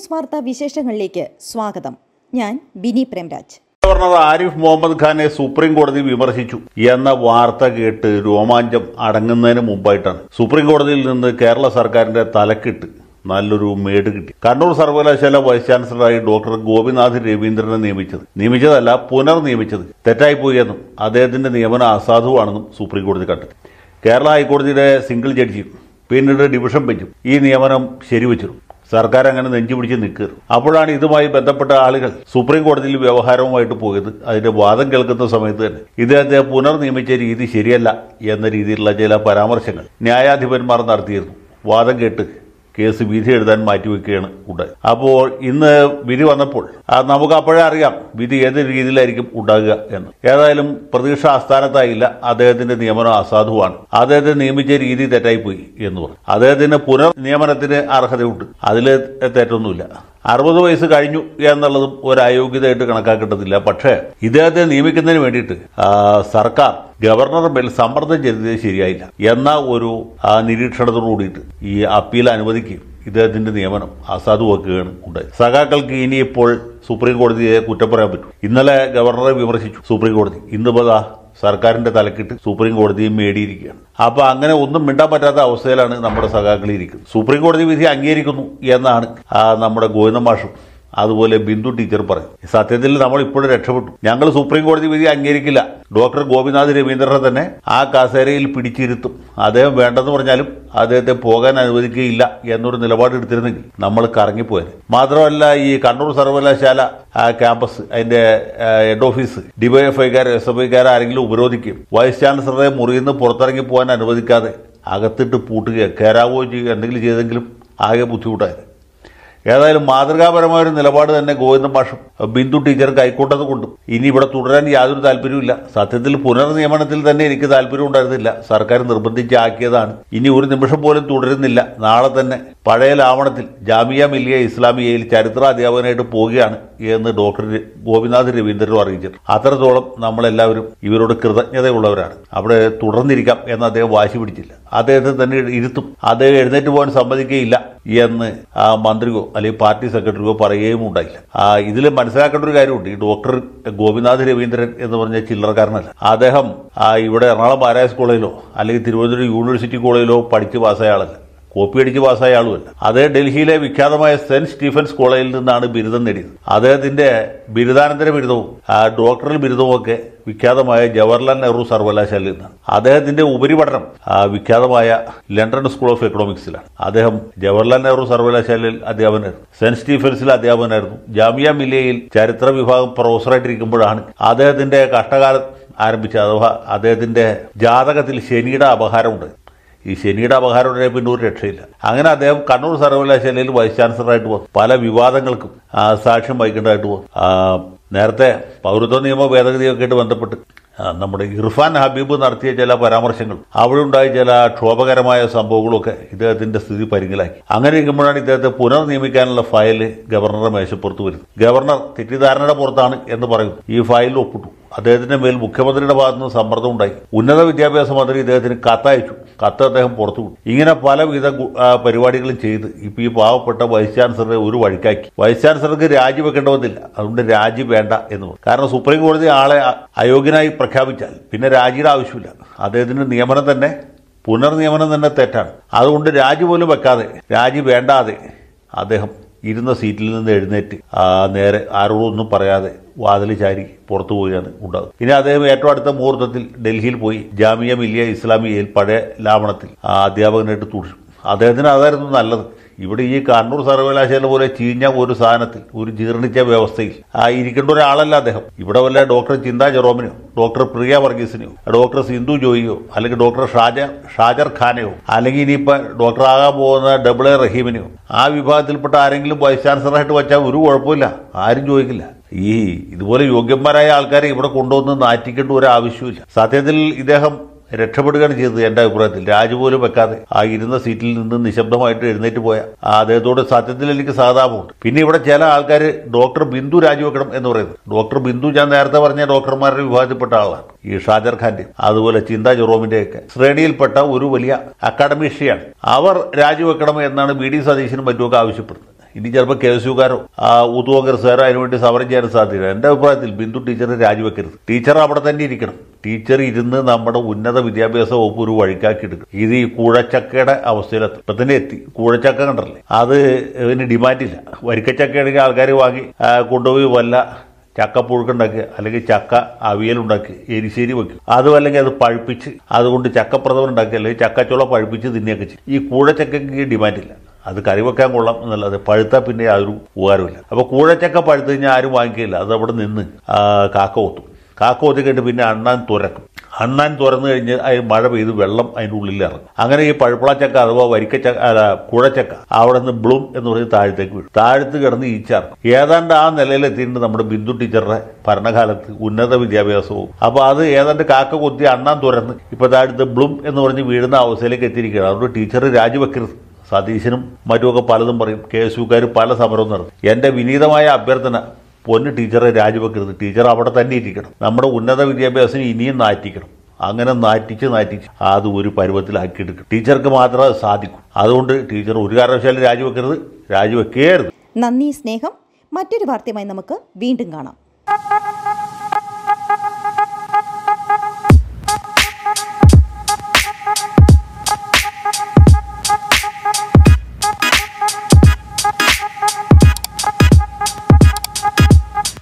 news വാർത്താ വിശേഷങ്ങളിലേക്ക് സ്വാഗതം ഞാൻ ബിനി പ്രേംരാജ് ഗവർണർ ആരിഫ് മുഹമ്മദ് ഖാനെ സുപ്രീം കോടതി വിമർശിച്ചു എന്ന വാർത്ത കേട്ട് രോമാഞ്ചം അടങ്ങുന്നതിന് മുമ്പായിട്ടാണ് സുപ്രീം കോടതിയിൽ നിന്ന് കേരള സർക്കാരിന്റെ തലക്കിട്ട് നല്ലൊരു മേട് കിട്ടി കണ്ണൂർ സർവകലാശാല വൈസ് ചാൻസലറായി ഡോക്ടർ ഗോപിനാഥ് രവീന്ദ്രനെ നിയമിച്ചത് നിയമിച്ചതല്ല പുനർ നിയമിച്ചത് തെറ്റായിപ്പോയി എന്നും അദ്ദേഹത്തിന്റെ നിയമനം അസാധുവാണെന്നും സുപ്രീം കോടതി കണ്ടെത്തി കേരള ഹൈക്കോടതിയുടെ സിംഗിൾ ജഡ്ജിയും പിന്നീട് ഡിവിഷൻ ബെഞ്ചും ഈ നിയമനം ശരിവച്ചിരുന്നു സർക്കാർ അങ്ങനെ നെഞ്ചു പിടിച്ച് നിൽക്കുക അപ്പോഴാണ് ഇതുമായി ബന്ധപ്പെട്ട ആളുകൾ സുപ്രീം കോടതിയിൽ വ്യവഹാരവുമായിട്ട് പോയത് അതിന്റെ വാദം കേൾക്കുന്ന സമയത്ത് തന്നെ ഇദ്ദേഹത്തെ പുനർനിയമിച്ച രീതി ശരിയല്ല എന്ന രീതിയിലുള്ള ചില പരാമർശങ്ങൾ ന്യായാധിപന്മാർ നടത്തിയിരുന്നു വാദം കേട്ട് കേസ് വിധി എഴുതാൻ മാറ്റിവെക്കുകയാണ് ഉണ്ടായത് അപ്പോൾ ഇന്ന് വിധി വന്നപ്പോൾ ആ, നമുക്ക് അപ്പോഴേ അറിയാം വിധി ഏത് രീതിയിലായിരിക്കും ഉണ്ടാകുക എന്ന് ഏതായാലും പ്രതീക്ഷ ആസ്ഥാനത്തായില്ല അദ്ദേഹത്തിന്റെ നിയമനം അസാധുവാണ് അദ്ദേഹത്തെ നിയമിച്ച രീതി തെറ്റായിപ്പോയി എന്ന് പറഞ്ഞു അദ്ദേഹത്തിന് പുനർ നിയമനത്തിന് അർഹതയുണ്ട് അതിൽ തെറ്റൊന്നുമില്ല അറുപത് വയസ്സ് കഴിഞ്ഞു എന്നുള്ളതും ഒരു അയോഗ്യതയായിട്ട് കണക്കാക്കേണ്ടതില്ല പക്ഷേ ഇദ്ദേഹത്തെ നിയമിക്കുന്നതിന് വേണ്ടിയിട്ട് ആ, സർക്കാർ ഗവർണറുടെ മേൽ സമ്മർദ്ദം ചെയ്തത് ശരിയായില്ല എന്ന ഒരു ആ, നിരീക്ഷണത്തോടു കൂടിയിട്ട് ഈ അപ്പീൽ അനുവദിക്കുകയും ഇദ്ദേഹത്തിന്റെ നിയമനം അസാധുവാക്കുകയാണ് ഉണ്ടായത് സഖാക്കൾക്ക് ഇനിയിപ്പോൾ സുപ്രീം കോടതിയെ കുറ്റം പറയാൻ പറ്റും ഇന്നലെ ഗവർണറെ വിമർശിച്ചു സുപ്രീം കോടതി ഇന്നിപ്പോ ദാ സർക്കാരിന്റെ തലക്കിട്ട് സുപ്രീം കോടതിയും മേടിയിരിക്കുകയാണ് അപ്പൊ അങ്ങനെ ഒന്നും മിണ്ടാൻ പറ്റാത്ത അവസ്ഥയിലാണ് നമ്മുടെ സഖാക്കൾ ഇരിക്കുന്നത് സുപ്രീം കോടതി വിധി അംഗീകരിക്കുന്നു എന്നാണ് ആ, നമ്മുടെ ഗോവിന്ദ മാഷും അതുപോലെ ബിന്ദു ടീച്ചർ പറയും സത്യത്തിൽ നമ്മൾ ഇപ്പോഴും രക്ഷപ്പെട്ടു ഞങ്ങൾ സുപ്രീം കോടതി വിധി അംഗീകരിക്കില്ല ഡോക്ടർ ഗോപിനാഥ് രവീന്ദ്രനെ തന്നെ ആ കസേരയിൽ പിടിച്ചിരുത്തും അദ്ദേഹം വേണ്ടെന്ന് പറഞ്ഞാലും അദ്ദേഹത്തെ പോകാൻ അനുവദിക്കുകയില്ല എന്നൊരു നിലപാട് എടുത്തിരുന്നെങ്കിൽ നമ്മൾ കറങ്ങിപ്പോയത് മാത്രമല്ല ഈ കണ്ണൂർ സർവകലാശാല ആ ക്യാമ്പസ് അതിന്റെ ആ, ഹെഡ് ഓഫീസ് ഡിവൈഎഫ്ഐക്കാർ എസ് എഫ് ഐക്കാർ ആരെങ്കിലും ഉപരോധിക്കും വൈസ് ചാൻസലറെ മുറിയിൽ നിന്ന് പുറത്തിറങ്ങി പോകാൻ അനുവദിക്കാതെ അകത്തിട്ട് പൂട്ടുകയോ കയറാവുകയോ ചെയ്യുക എന്തെങ്കിലും ചെയ്തെങ്കിലും ആകെ ബുദ്ധിമുട്ടായത് ഏതായാലും മാതൃകാപരമായ ഒരു നിലപാട് തന്നെ ഗോവിന്ദ മാഷും ബിന്ദു ടീച്ചർ കൈക്കൊണ്ടത് കൊണ്ടും ഇനി ഇവിടെ തുടരാൻ യാതൊരു താല്പര്യവുമില്ല സത്യത്തിൽ പുനർനിയമനത്തിൽ തന്നെ എനിക്ക് താല്പര്യം ഉണ്ടായിരുന്നില്ല സർക്കാർ നിർബന്ധിച്ച് ആക്കിയതാണ് ഇനി ഒരു നിമിഷം പോലും തുടരുന്നില്ല നാളെ തന്നെ പഴയ ലാവണത്തിൽ ജാമിയ മില്ലിയ ഇസ്ലാമിയയിൽ ചരിത്ര അധ്യാപകനായിട്ട് പോവുകയാണ് എന്ന് ഡോക്ടർ ഗോപിനാഥ് രവീന്ദ്രനും അറിയിച്ചിട്ടുണ്ട് അത്രത്തോളം നമ്മളെല്ലാവരും ഇവരോട് കൃതജ്ഞതയുള്ളവരാണ് അവിടെ തുടർന്നിരിക്കാം എന്ന് അദ്ദേഹം വാശി പിടിച്ചില്ല അദ്ദേഹത്തെ തന്നെ ഇരുത്തും അദ്ദേഹം എഴുന്നേറ്റ് പോകാൻ സമ്മതിക്കുകയില്ല എന്ന് ആ മന്ത്രിയോ അല്ലെങ്കിൽ പാർട്ടി സെക്രട്ടറിയോ പറയുകയും ഉണ്ടായില്ല ആ ഇതിൽ മനസ്സിലാക്കേണ്ട ഒരു കാര്യമുണ്ട് ഈ ഡോക്ടർ ഗോപിനാഥ് രവീന്ദ്രൻ എന്ന് പറഞ്ഞ ചില്ലറക്കാരനല്ല അദ്ദേഹം ആ ഇവിടെ എറണാകുളം മഹാരാജ് കോളേജിലോ അല്ലെങ്കിൽ തിരുവനന്തപുരം യൂണിവേഴ്സിറ്റി കോളേജിലോ പഠിച്ച് പാസ്സായ ആളല്ല കോപ്പി അടിച്ച് പാസ്സായ ആളുമല്ല അതേ ഡൽഹിയിലെ വിഖ്യാതമായ സെന്റ് സ്റ്റീഫൻസ് കോളേജിൽ നിന്നാണ് ബിരുദം നേടിയത് അദ്ദേഹത്തിന്റെ ബിരുദാനന്തര ബിരുദവും ആ ഡോക്ടറൽ ബിരുദവും ഒക്കെ വിഖ്യാതമായ ജവഹർലാൽ നെഹ്റു സർവകലാശാലയിൽ നിന്നാണ് അദ്ദേഹത്തിന്റെ ഉപരിപഠനം ആ, വിഖ്യാതമായ ലണ്ടൻ സ്കൂൾ ഓഫ് എക്കണോമിക്സിലാണ് അദ്ദേഹം ജവഹർലാൽ നെഹ്റു സർവകലാശാലയിൽ അധ്യാപകനായിരുന്നു സെന്റ് സ്റ്റീഫൻസിൽ അധ്യാപകനായിരുന്നു ജാമിയ മില്ലയിൽ ചരിത്ര വിഭാഗം പ്രൊഫസറായിട്ടിരിക്കുമ്പോഴാണ് അദ്ദേഹത്തിന്റെ കഷ്ടകാലം ആരംഭിച്ചത് അഥവാ അദ്ദേഹത്തിന്റെ ജാതകത്തിൽ ശനിയുടെ അപഹാരമുണ്ട് ഈ ശനിയുടെ അപഹാരം ഉണ്ടായ പിന്നെ ഒരു രക്ഷയില്ല അങ്ങനെ അദ്ദേഹം കണ്ണൂർ സർവകലാശാലയിൽ വൈസ് ചാൻസലറായിട്ട് പോകും പല വിവാദങ്ങൾക്കും ആ, സാക്ഷ്യം വഹിക്കേണ്ടതായിട്ട് പോകും ആ, നേരത്തെ പൗരത്വ നിയമ ഭേദഗതിയൊക്കെ ആയിട്ട് ബന്ധപ്പെട്ട് ആ, നമ്മുടെ ഇർഫാൻ ഹബീബ് നടത്തിയ ചില പരാമർശങ്ങൾ അവിടെ ഉണ്ടായ ചില ക്ഷോഭകരമായ സംഭവങ്ങളൊക്കെ ഇദ്ദേഹത്തിന്റെ സ്ഥിതി പരിങ്ങലാക്കി അങ്ങനെ ഇരിക്കുമ്പോഴാണ് ഇദ്ദേഹത്തെ പുനർനിയമിക്കാനുള്ള ഫയൽ ഗവർണറുടെ മേശപ്പുറത്ത് വരുന്നത് ഗവർണർ തെറ്റിദ്ധാരണയുടെ പുറത്താണ് എന്ന് പറയുന്നു ഈ ഫയലിൽ ഒപ്പിട്ടു അദ്ദേഹത്തിന്റെ മേൽ മുഖ്യമന്ത്രിയുടെ ഭാഗത്ത് നിന്ന് സമ്മർദ്ദം ഉണ്ടായി ഉന്നത വിദ്യാഭ്യാസ മന്ത്രി ഇദ്ദേഹത്തിന് കത്തയച്ചു കത്ത് അദ്ദേഹം പുറത്തു വിട്ടു ഇങ്ങനെ പലവിധ ഗു- ആ, പരിപാടികളും ചെയ്ത് ഇപ്പൊ ഈ പാവപ്പെട്ട വൈസ് ചാൻസലറെ ഒരു വഴിക്കാക്കി വൈസ് ചാൻസലർക്ക് രാജിവെക്കേണ്ട വന്നില്ല അതുകൊണ്ട് രാജി വേണ്ട എന്ന് പറഞ്ഞു കാരണം സുപ്രീം കോടതി ആളെ അ- അയോഗ്യനായി പ്രഖ്യാപിച്ചാൽ പിന്നെ രാജിയുടെ ആവശ്യമില്ല അദ്ദേഹത്തിന്റെ നിയമനം തന്നെ പുനർനിയമനം തന്നെ തെറ്റാണ് അതുകൊണ്ട് രാജി പോലും വെക്കാതെ രാജി വേണ്ടാതെ അദ്ദേഹം ഇരുന്ന സീറ്റിൽ നിന്ന് എഴുന്നേറ്റ് ആ, നേരെ ആരോടൊന്നും പറയാതെ വാതിൽ ചാരി പുറത്തു പോവുകയാണ് ഉണ്ടാകുന്നത് ഇനി അദ്ദേഹം ഏറ്റവും അടുത്ത മുഹൂർത്തത്തിൽ ഡൽഹിയിൽ പോയി ജാമിയ മില്ലിയ ഇസ്ലാമിയയിൽ പഴയ ലാവണത്തിൽ ആ അധ്യാപകനായിട്ട് തുടരും അദ്ദേഹത്തിന് അതായിരുന്നു നല്ലത് ഇവിടെ ഈ കണ്ണൂർ സർവകലാശാല പോലെ ചീഞ്ഞ ഒരു സാധനത്തിൽ ഒരു ജീർണിച്ച വ്യവസ്ഥയിൽ ആ ഇരിക്കേണ്ട ഒരാളല്ല അദ്ദേഹം ഇവിടെ വല്ല ഡോക്ടർ ചിന്താ ജെറോമിനോ ഡോക്ടർ പ്രിയ വർഗീസിനെയോ ഡോക്ടർ സിന്ധു ജോയിയോ അല്ലെങ്കിൽ ഡോക്ടർ ഷാജ ഷാജർ ഖാനെയോ അല്ലെങ്കിൽ ഇനിയിപ്പോ ഡോക്ടർ ആകാൻ പോകുന്ന ഡബിൾ എ റഹീമിനെയോ ആ വിഭാഗത്തിൽപ്പെട്ട ആരെങ്കിലും വൈസ് ചാൻസലറായിട്ട് വെച്ചാൽ ഒരു കുഴപ്പമില്ല ആരും ചോദിക്കില്ല ഈ ഇതുപോലെ യോഗ്യന്മാരായ ആൾക്കാരെ ഇവിടെ കൊണ്ടുവന്ന് നാറ്റിക്കേണ്ട ഒരു ആവശ്യമില്ല സത്യത്തിൽ ഇദ്ദേഹം രക്ഷപ്പെടുകയാണ് ചെയ്തത് എന്റെ അഭിപ്രായത്തിൽ രാജ് പോലും വെക്കാതെ ആ ഇരുന്ന സീറ്റിൽ നിന്ന് നിശബ്ദമായിട്ട് എഴുന്നേറ്റ് പോയ ആ അദ്ദേഹത്തോട് സത്യത്തിൽ എനിക്ക് സഹതാപമുണ്ട് പിന്നെ ഇവിടെ ചില ആൾക്കാർ ഡോക്ടർ ബിന്ദു രാജിവെക്കണം എന്ന് പറയുന്നത് ഡോക്ടർ ബിന്ദു ഞാൻ നേരത്തെ പറഞ്ഞ ഡോക്ടർമാരുടെ വിഭാഗത്തിൽപ്പെട്ട ആളാണ് ഈ ഷാജർ ഖാന്റെ അതുപോലെ ചിന്താ ജെറോമിന്റെ ഒക്കെ ശ്രേണിയിൽപ്പെട്ട ഒരു വലിയ അക്കാഡമീഷ്യയാണ് അവർ രാജിവെക്കണം എന്നാണ് ബി ഡി സതീശനും മറ്റുമൊക്കെ ആവശ്യപ്പെടുന്നത് ഇനി ചിലപ്പോൾ കെ എസ് യുക്കാരോ ഉതു കോൺഗ്രസ്സുകാരോ അതിനുവേണ്ടി സമരം ചെയ്യാൻ സാധ്യത എൻ്റെ അഭിപ്രായത്തിൽ ബിന്ദു ടീച്ചർ രാജിവെക്കരുത് ടീച്ചർ അവിടെ തന്നെ ഇരിക്കണം ടീച്ചർ ഇരുന്ന് നമ്മുടെ ഉന്നത വിദ്യാഭ്യാസ വകുപ്പ് ഒരു വഴിക്കാക്കി എടുക്കും ഇത് ഈ കൂഴച്ചക്കയുടെ അവസ്ഥയിലെത്തും ഇപ്പം തന്നെ എത്തി കൂഴച്ചക്ക കണ്ടല്ലേ അത് ഇതിന് ഡിമാൻഡില്ല വരിക്കച്ചക്കയാണെങ്കിൽ ആൾക്കാർ വാങ്ങി ആ, കൊണ്ടുപോയി വല്ല ചക്ക പുഴുക്കുണ്ടാക്കുക അല്ലെങ്കിൽ ചക്ക അവിയലുണ്ടാക്കി എരിശ്ശേരി വെക്കും അതും അല്ലെങ്കിൽ അത് പഴുപ്പിച്ച് അതുകൊണ്ട് ചക്കപ്രഥമൻ ഉണ്ടാക്കി അല്ലെങ്കിൽ ചക്കച്ചുള പഴുപ്പിച്ച് തിന്നുകയൊക്കെ ചെയ്യും ഈ കൂഴച്ചക്കയ്ക്ക് ഡിമാൻഡില്ല അത് കറി വെക്കാൻ കൊള്ളാം എന്നല്ലാതെ പഴുത്താൽ പിന്നെ യാതൊരു ഉപകാരമില്ല അപ്പോൾ കൂഴച്ചക്ക പഴുത്ത് കഴിഞ്ഞാൽ ആരും വാങ്ങിക്കില്ല അത് അവിടെ നിന്ന് ആ, കാക്ക കൊത്തും കാക്ക കൊത്തി കഴിഞ്ഞിട്ട് പിന്നെ അണ്ണാൻ തുരക്കും അണ്ണാൻ തുറന്നു കഴിഞ്ഞ് അതിന് മഴ പെയ്ത് വെള്ളം അതിൻ്റെ ഉള്ളിൽ ഇറങ്ങും അങ്ങനെ ഈ പഴുപ്പളച്ചക്ക അഥവാ വരിക്കച്ചക്ക അല്ല കുഴച്ചക്ക അവിടെ നിന്ന് ബ്ലൂം എന്ന് പറഞ്ഞ് താഴത്തേക്ക് വീഴും താഴത്ത് കിടന്ന് ഈച്ചാർക്കും ഏതാണ്ട് ആ നിലയിലെത്തിയിട്ടുണ്ട് നമ്മുടെ ബിന്ദു ടീച്ചറുടെ ഭരണകാലത്ത് ഉന്നത വിദ്യാഭ്യാസവും അപ്പോൾ അത് ഏതാണ്ട് കാക്ക കൊത്തി അണ്ണാൻ തുറന്ന് ഇപ്പോൾ താഴത്ത് ബ്ലൂം എന്ന് പറഞ്ഞ് വീഴുന്ന അവസ്ഥയിലേക്ക് എത്തിയിരിക്കുകയാണ് അതുകൊണ്ട് ടീച്ചർ രാജിവെക്കരുത് സതീശനും മറ്റുമൊക്കെ പലതും പറയും കെ എസ് യുക്കാർ പല സമരവും നടത്തും എൻ്റെ വിനീതമായ അഭ്യർത്ഥന പൊന്ന് ടീച്ചറെ രാജിവെക്കരുത് ടീച്ചർ അവിടെ തന്നെ ഇരിക്കണം നമ്മുടെ ഉന്നത വിദ്യാഭ്യാസം ഇനിയും നാറ്റിക്കണം അങ്ങനെ നാറ്റിച്ച് നാറ്റിച്ച് അത് ഒരു പരുവത്തിലാക്കിയെടുക്കും ടീച്ചർക്ക് മാത്രമേ അത് സാധിക്കൂ അതുകൊണ്ട് ടീച്ചർ ഒരു കാരണവശാലും രാജിവെക്കരുത് രാജിവെക്കേരുത് നന്ദി സ്നേഹം മറ്റൊരു വാർത്തയുമായി നമുക്ക് വീണ്ടും കാണാം